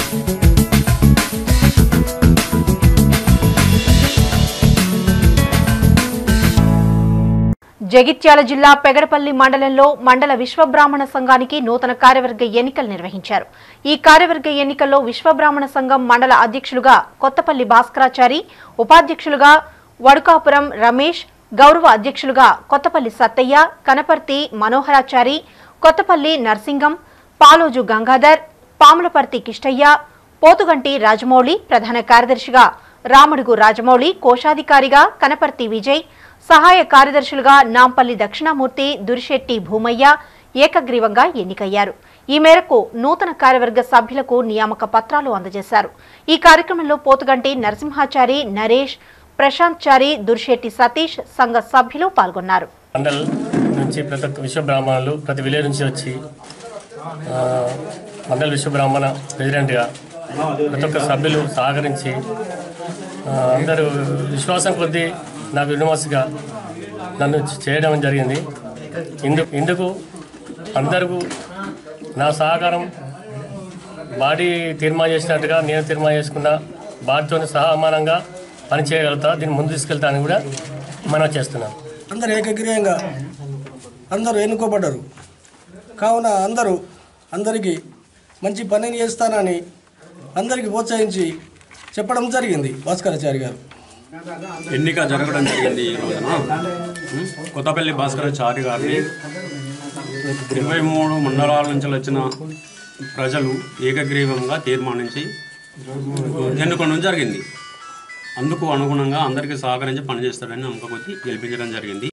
జగిత్యాల జిల్లా పెగడపల్లి మండలంలో మండల విశ్వబ్రాహ్మణ సంఘానికి నూతన కార్యవర్గ ఎన్నికలు నిర్వహించారు ఈ కార్యవర్గ ఎన్నికల్లో విశ్వబ్రాహ్మణ సంఘం మండల అధ్యక్షులుగా కొత్తపల్లి భాస్కరాచారి ఉపాధ్యక్షులుగా వడుకాపురం రమేష్ గౌరవ అధ్యక్షులుగా కొత్తపల్లి సత్తయ్య కనపర్తి మనోహరాచారి కొత్తపల్లి నర్సింగం పాలోజు గంగాధర్ పాములపర్తి కిష్టయ్య పోతుగంటి రాజమౌళి ప్రధాన కార్యదర్శిగా రామడుగు రాజమౌళి కోశాధికారిగా కనపర్తి విజయ్ సహాయ కార్యదర్శులుగా నాంపల్లి దక్షిణామూర్తి దురిశెట్టి భూమయ్య ఏకగ్రీవంగా ఎన్నికయ్యారు ఈ మేరకు నూతన కార్యవర్గ సభ్యులకు నియామక పత్రాలు అందజేశారు ఈ కార్యక్రమంలో పోతుగంటి నరసింహాచారి నరేష్ ప్రశాంత్ చారి దురిశెట్టి సతీష్ సంఘ సభ్యులు పాల్గొన్నారు మండల్ నుంచి ప్రతి ఒక్క విశ్వ బ్రాహ్మణులు ప్రతి విలేజ్ నుంచి వచ్చి ఆ, మండల్ విశ్వ బ్రాహ్మణ ప్రెసిడెంట్గా ప్రతి ఒక్క సభ్యులు సహకరించి ఆ, అందరూ విశ్వాసం కొద్దీ నాకు యూనివర్సిగా నన్ను చేయడం జరిగింది ఇందు ఇందుకు అందరికీ నా సహకారం బాడీ తీర్మానం చేసినట్టుగా నేను తీర్మానం చేసుకున్న బాడీతో సహమానంగా పనిచేయగలుగుతా దీన్ని ముందు తీసుకెళ్తానని కూడా మనం చేస్తున్నాం అందరు ఏకగ్రీయంగా అందరూ ఎన్నుకోబడ్డారు కావున అందరూ అందరికీ మంచి పనిని చేస్తానని అందరికీ ప్రోత్సహించి చెప్పడం జరిగింది భాస్కరాచారి గారు ఎన్నిక జరగడం జరిగింది ఈ రోజున ఉం? కొత్తపల్లి భాస్కరాచారి గారిని ఇరవై మూడు మండలాల నుంచి వచ్చిన ప్రజలు ఏకగ్రీవంగా తీర్మానించి ఎన్నుకోవడం జరిగింది అందుకు అనుగుణంగా అందరికీ సహకరించి పనిచేస్తాడని నమ్మకం వచ్చి గెలిపించడం జరిగింది